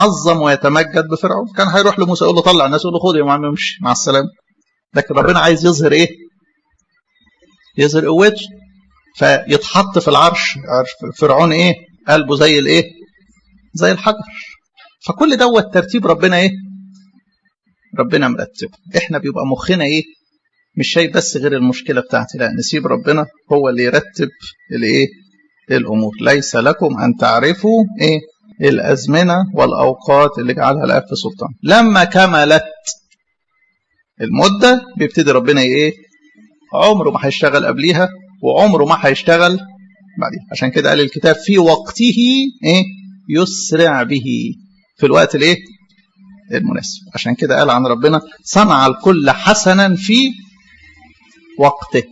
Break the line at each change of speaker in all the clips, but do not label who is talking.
يعظم ويتمجد بفرعون كان هيروح لموسى يقول له طلع الناس يقول له خد يا معلم امشي مع السلامه لكن ربنا عايز يظهر ايه يظهر قوته فيتحط في العرش فرعون ايه قلبه زي الايه زي الحجر فكل دوت ترتيب ربنا ايه ربنا مرتبه احنا بيبقى مخنا ايه مش شايف بس غير المشكله بتاعتي لا نسيب ربنا هو اللي يرتب الايه الامور ليس لكم ان تعرفوا ايه الازمنه والاوقات اللي جعلها الاب في سلطان لما كملت المده بيبتدي ربنا ايه عمره ما هيشتغل قبليها وعمره ما هيشتغل بعديها عشان كده قال الكتاب في وقته ايه يسرع به في الوقت الايه المناسب عشان كده قال عن ربنا صنع الكل حسنا في وقته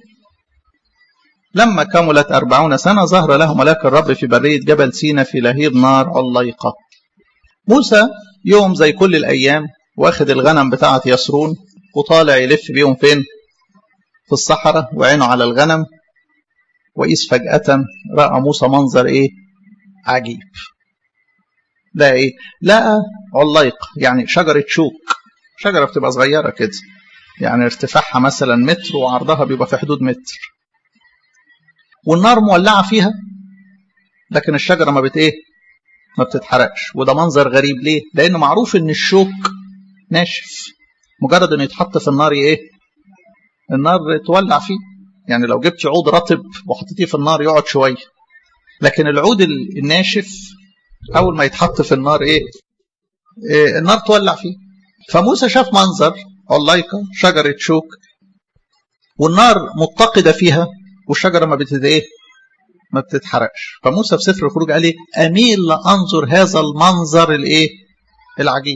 لما كملت أربعون سنة ظهر له ملاك الرب في برية جبل سينا في لهيب نار عليقة موسى يوم زي كل الأيام واخد الغنم بتاعة يسرون وطالع يلف بيهم فين في الصحراء وعينه على الغنم وإذ فجأة رأى موسى منظر إيه عجيب ده إيه لقى عليق يعني شجرة شوك شجرة بتبقى صغيرة كده يعني ارتفاعها مثلا متر وعرضها بيبقى في حدود متر والنار مولعة فيها لكن الشجرة ما بت ايه ما بتتحرقش وده منظر غريب ليه لأنه معروف ان الشوك ناشف مجرد انه يتحط في النار ايه النار تولع فيه يعني لو جبت عود رطب وحطيتيه في النار يقعد شوية لكن العود الناشف أول ما يتحط في النار إيه, إيه النار تولع فيه فموسى شاف منظر علايقة شجرة شوك والنار متقدة فيها والشجرة ما بتت إيه ما بتتحرقش فموسى في سفر الخروج قال إيه أميل لأنظر هذا المنظر الإيه العجيب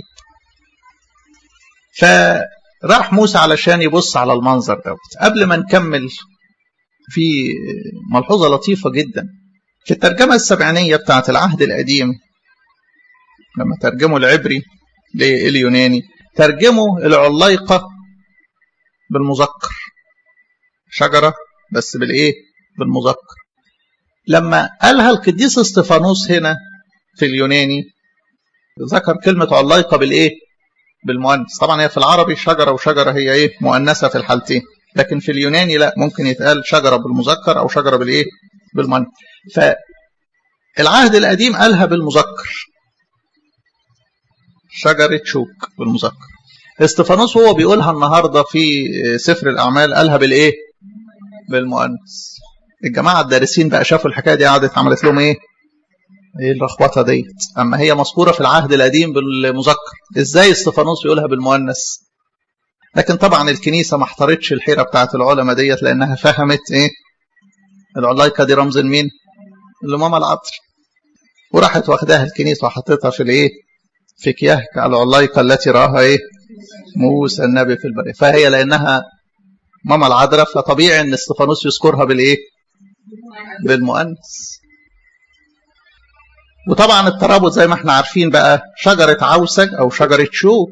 فراح موسى علشان يبص على المنظر دوت قبل ما نكمل في ملحوظة لطيفة جدا في الترجمة السبعينية بتاعة العهد القديم لما ترجموا العبري لليوناني ترجموا العلايقة بالمذكر شجرة بس بالإيه بالمذكر لما قالها القديس استفانوس هنا في اليوناني ذكر كلمة علايقة بالإيه بالمؤنث طبعا هي في العربي شجرة وشجرة هي إيه مؤنثة في الحالتين لكن في اليوناني لا ممكن يتقال شجرة بالمذكر أو شجرة بالإيه بالمؤنث فالعهد القديم قالها بالمذكر شجرة شوك بالمذكر استفانوس وهو بيقولها النهارده في سفر الأعمال قالها بالإيه بالمؤنث الجماعة الدارسين بقى شافوا الحكاية دي قعدت عملت لهم إيه ايه اللخبطه ديت اما هي مذكوره في العهد القديم بالمذكر ازاي استفانوس يقولها بالمؤنث لكن طبعا الكنيسه ما احترتش الحيره بتاعت العلماء ديت لانها فهمت ايه العلايقه دي رمز لمين لماما العطر وراحت واخداها الكنيسه وحطيتها في الايه في كياه العلايقه التي راها ايه موسى النبي في البريه فهي لانها ماما العذراء فطبيعي ان استفانوس يذكرها بالايه بالمؤنث وطبعا الترابط زي ما احنا عارفين بقى شجرة عوسج أو شجرة شوك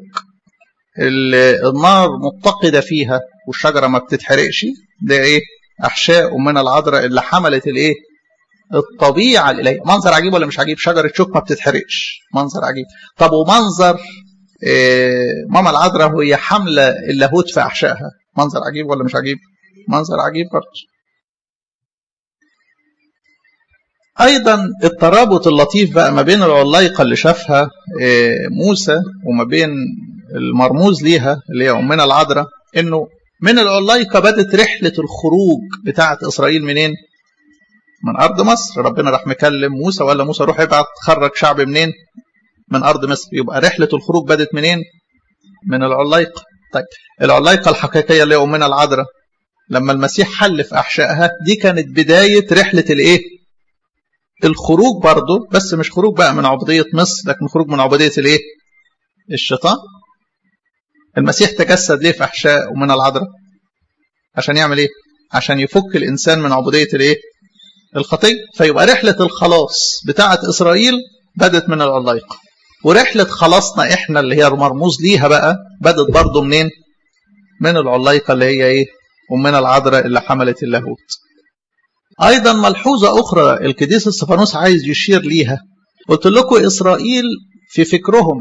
النار متقدة فيها والشجرة ما بتتحرقش ده ايه أحشاء من العذراء اللي حملت الايه الطبيعة الإلهية منظر عجيب ولا مش عجيب شجرة شوك ما بتتحرقش منظر عجيب طب ومنظر إيه ماما العذراء وهي حاملة اللاهوت في أحشائها منظر عجيب ولا مش عجيب منظر عجيب برضه ايضا الترابط اللطيف بقى ما بين العلايقه اللي شافها موسى وما بين المرموز ليها اللي هي امنا العذراء انه من العلايقه بدت رحله الخروج بتاعه اسرائيل منين؟ من ارض مصر ربنا راح مكلم موسى ولا موسى روح ابعت خرج شعب منين؟ من ارض مصر يبقى رحله الخروج بدت منين؟ من العلايقه طيب العلايقه الحقيقيه اللي هي امنا العذراء لما المسيح حل في احشائها دي كانت بدايه رحله الايه؟ الخروج برضه بس مش خروج بقى من عبودية مصر لكن خروج من عبودية الايه الشيطان المسيح تجسد ليه في أحشاء ومن العذراء عشان يعمل ايه عشان يفك الإنسان من عبودية الايه الخطية فيبقى رحلة الخلاص بتاعة إسرائيل بدت من العلايقة ورحلة خلاصنا احنا اللي هي مرموز ليها بقى بدت برضه منين من العلايقة اللي هي ايه ومن العذراء اللي حملت اللاهوت ايضا ملحوظه اخرى القديس استفانوس عايز يشير ليها قلت لكم اسرائيل في فكرهم